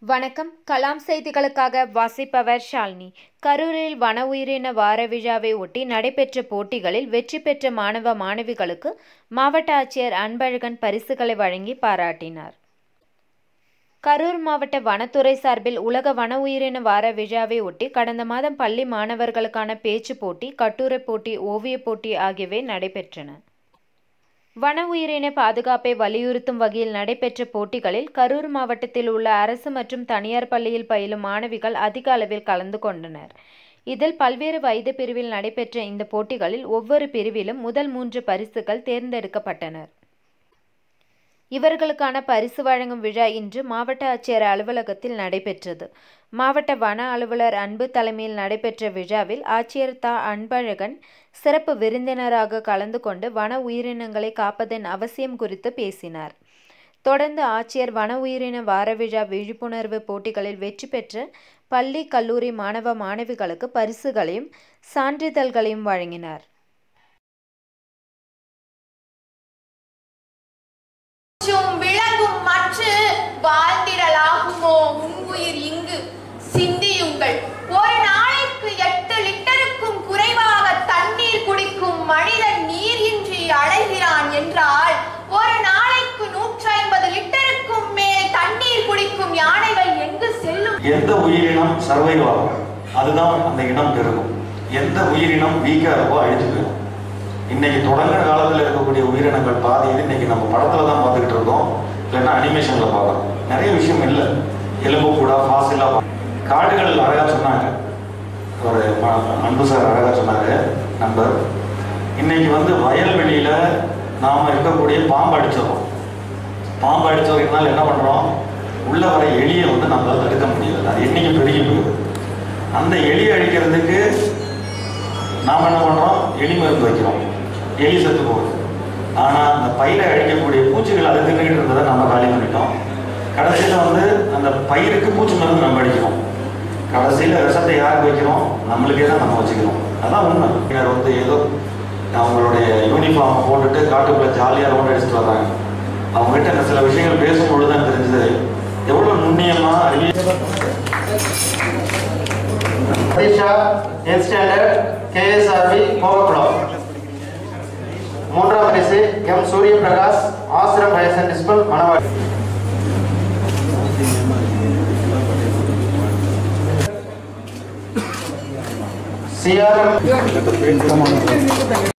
வணக்கம் கலாம் செய்திகளுக்காக வாசிப்பவர் ஷாலினி கரூரில் வன உயிரின வார விழாவை ஒட்டி நடைபெற்ற போட்டிகளில் வெற்றி பெற்ற மாணவ மாணவிகளுக்கு மாவட்ட ஆட்சியர் அன்பழகன் பரிசுகளை வழங்கி பாராட்டினார் கரூர் மாவட்ட வனத்துறை சார்பில் உலக வன உயிரின வார விழாவை ஒட்டி கடந்த மாதம் பள்ளி மாணவர்களுக்கான பேச்சு போட்டி கட்டுரை போட்டி ஓவியப் போட்டி ஆகியவை நடைபெற்றன வன உயிரின பாதுகாப்பை வலியுறுத்தும் வகையில் நடைபெற்ற போட்டிகளில் கரூர் மாவட்டத்தில் உள்ள அரசு மற்றும் தனியார் பள்ளியில் பயிலும் மாணவிகள் அதிக அளவில் கலந்து கொண்டனர் இதில் பல்வேறு வயது பிரிவில் நடைபெற்ற இந்த போட்டிகளில் ஒவ்வொரு பிரிவிலும் முதல் மூன்று பரிசுகள் தேர்ந்தெடுக்கப்பட்டனர் இவர்களுக்கான பரிசு வழங்கும் விழா இன்று மாவட்ட ஆட்சியர் அலுவலகத்தில் நடைபெற்றது மாவட்ட வன அலுவலர் அன்பு தலைமையில் நடைபெற்ற விழாவில் ஆட்சியர் தா அன்பழகன் சிறப்பு விருந்தினராக கலந்து கொண்டு வன உயிரினங்களை காப்பதன் அவசியம் குறித்து பேசினார் தொடர்ந்து ஆட்சியர் வன உயிரின வார விழா விழிப்புணர்வு போட்டிகளில் வெற்றி பெற்ற பள்ளி கல்லூரி மாணவ மாணவிகளுக்கு பரிசுகளையும் சான்றிதழ்களையும் வழங்கினார் மற்றும் விளங்கும் மற்ற வாழ்ந்திடலாகுமோ உங்குயிர் இங்கு சிந்தியுங்கள் ஒரு நாளைக்கு எட்டு லிட்டருக்கும் குறைவாக தண்ணீர் குடிக்கும் மனிதன் நீர் இன்றி அழைகிறான் என்றால் ஒரு நாளைக்கு நூற்றி ஐம்பது லிட்டருக்கும் மேல் தண்ணீர் குடிக்கும் யானைகள் எங்கு செல்லும் எந்த உயிரினம் சர்வைவ் ஆகும் அதுதான் அந்த இனம் பெருகும் எந்த உயிரினம் வீக்கா இருக்கோ அழிஞ்சு போயிடும் இன்னைக்கு தொடங்கின காலத்துல இருக்கக்கூடிய உயிரினங்கள் பாதி இது இன்னைக்கு நம்ம படத்துல தான் பார்த்துக்கிட்டு இருக்கோம் இல்லைன்னா அனிமேஷன்ல பார்க்கலாம் நிறைய விஷயம் இல்லை எலும்பு கூட ஃபாசிலா காடுகள் அழகா சொன்னாங்க ஒரு ம- அன்பு சார் அழகா சொன்னாரு நண்பர் இன்னைக்கு வந்து வயல்வெளியில நாம இருக்கக்கூடிய பாம்பு அடிச்சிடறோம் பாம்பு அடிச்சவர்களால் என்ன பண்றோம் உள்ள வர எலியை வந்து நம்மளால தடுக்க முடியல அது என்னைக்கு பெருகி போகுது அந்த எலி அழிக்கிறதுக்கு நாம் என்ன பண்றோம் எலி மருந்து வைக்கிறோம் எலி செத்து போகுது ஆனா அந்த பயிரை அழிக்கக்கூடிய பூச்சிகள் அதை தின்னுகிட்டு இருந்ததை நம்ம காலி பண்ணிட்டோம் கடைசியில வந்து அந்த பயிருக்கு பூச்சி மருந்து நம்ம அடிக்கிறோம் கடைசியில விஷத்தை யாருக்கு வைக்கிறோம் நம்மளுக்கே தான் நம்ம வச்சுக்கிறோம் அதான் உண்மை இவர் வந்து ஏதோ அவங்களுடைய யூனிஃபார்ம் போட்டுட்டு காட்டுக்குள்ள ஜாலியாக ரவுண்ட் அடிச்சுட்டு வர்றாங்க அவங்ககிட்ட இந்த சில விஷயங்கள் பேசும்பொழுது தான் தெரிஞ்சது எவ்வளவு நுண்ணியமா அறிவியல் சதீஷா என் ஸ்டாண்டர்ட் கேஎஸ்ஆர்பி கோவக்குளம் மூன்றாம் பரிசு M Surya Prakash Ashram higher secondary school Manavadi CR